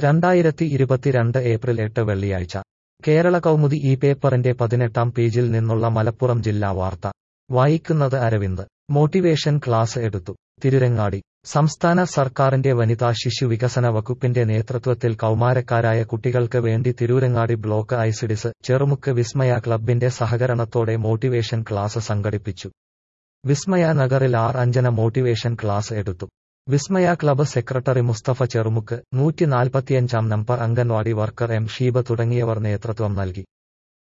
രണ്ടായിരത്തി ഇരുപത്തിരണ്ട് ഏപ്രിൽ എട്ട് വെള്ളിയാഴ്ച കേരള കൗമുദി ഈ പേപ്പറിന്റെ പതിനെട്ടാം പേജിൽ നിന്നുള്ള മലപ്പുറം ജില്ലാ വാർത്ത വായിക്കുന്നത് അരവിന്ദ് മോട്ടിവേഷൻ ക്ലാസ് എടുത്തു തിരുരങ്ങാടി സംസ്ഥാന സർക്കാരിന്റെ വനിതാ ശിശു വികസന വകുപ്പിന്റെ നേതൃത്വത്തിൽ കൗമാരക്കാരായ കുട്ടികൾക്ക് വേണ്ടി തിരൂരങ്ങാടി ബ്ലോക്ക് ഐസിഡിസ് ചെറുമുക്ക് വിസ്മയ ക്ലബിന്റെ സഹകരണത്തോടെ മോട്ടിവേഷൻ ക്ലാസ് സംഘടിപ്പിച്ചു വിസ്മയ നഗറിൽ ആർ അഞ്ജന മോട്ടിവേഷൻ ക്ലാസ് എടുത്തു വിസ്മയ ക്ലബ്ബ് സെക്രട്ടറി മുസ്തഫ ചെറുമുക്ക് നൂറ്റി നാൽപ്പത്തിയഞ്ചാം നമ്പർ അംഗൻവാടി വർക്കർ എം ഷീബ തുടങ്ങിയവർ നേതൃത്വം നൽകി